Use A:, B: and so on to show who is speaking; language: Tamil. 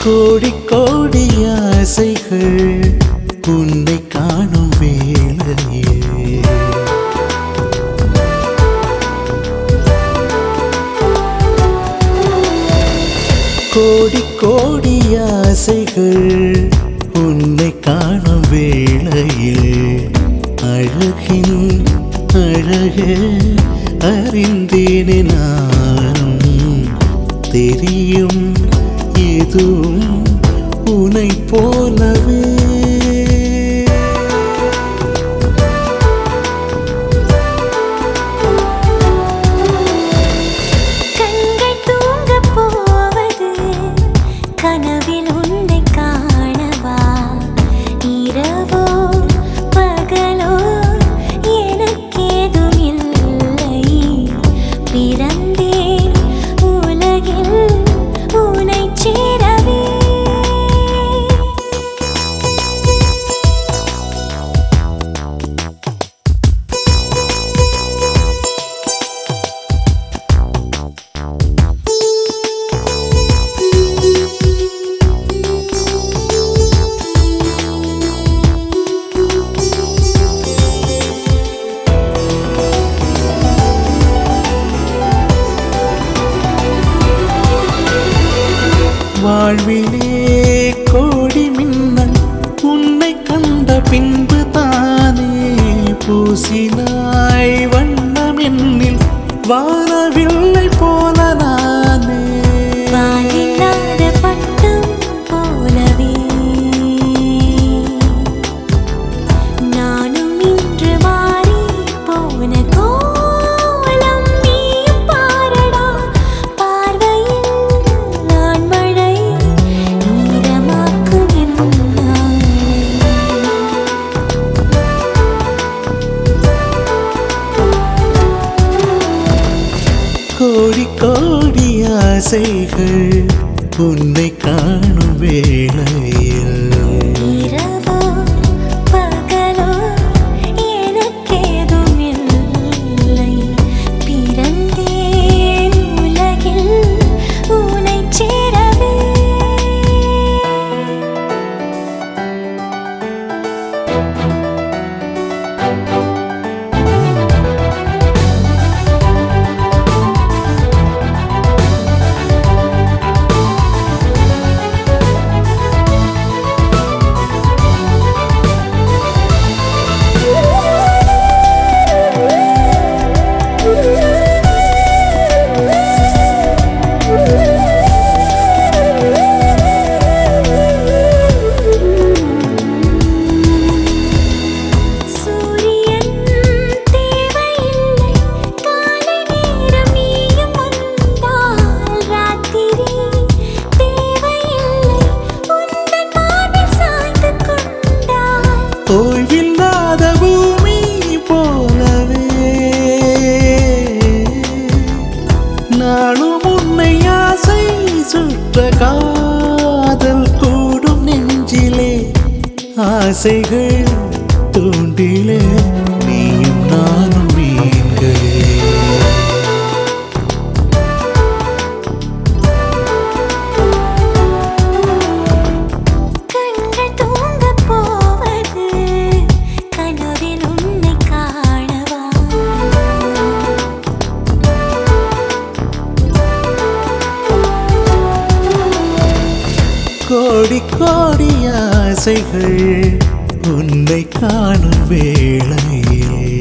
A: கோடி கோடி ஆசைகள் உன்னை காணும் வேளையே கோடி கோடி ஆசைகள் உன்னை காணும் வேளையில் அழகின் அழகு அறிந்தேனே நானும் தெரியும் எதுவும் உனை போலவே
B: கண்கள் தூங்கப் போவது கனவில் உன்னை காணவா இரவோ பகலோ எனக்கேதும் இல்லை பிறந்தேன் உலகில் உனை சேரவே
A: வாழ்விலே கோடி மின்னல் உன்னை கண்ட பின்பு தானே பூசினாய் வண்ணம் என்னில் வானவில்லை போல நானே
B: வானில்லாத பட்டம் போலவே நானும் இன்று மாறி போன கோலம் நீயும் பாரடா பார்வையில் நான் மழை ஈரமாக்கும் என்னாலே
A: கோடி கோடி ஆசைகள் உன்னை காணும் வேளையில்
B: இரவோ பகலோ எனக்கேதும் இல்லை பிறந்தேன் உலகில் உனைச் சேரவே சூரியன் தேவையில்லை காலை நேரம் நீயும் வந்தால் ராத்திரி தேவையில்லை உந்தன் மார்பில் சாய்ந்து கொண்டால்
A: ஓய்வில்லாத பூமி போலவே நாளும் உன்னை ஆசை சுற்ற காதல் கூடும் நெஞ்சிலே ஆசைகள் தூண்டிலே நீயும் நானும் மீன்களே
B: கண்கள் தூங்கப் போவது கனவில் உன்னை காணவா
A: கோடி கோடி ஆசைகள் உன்னை காணும் வேளையில்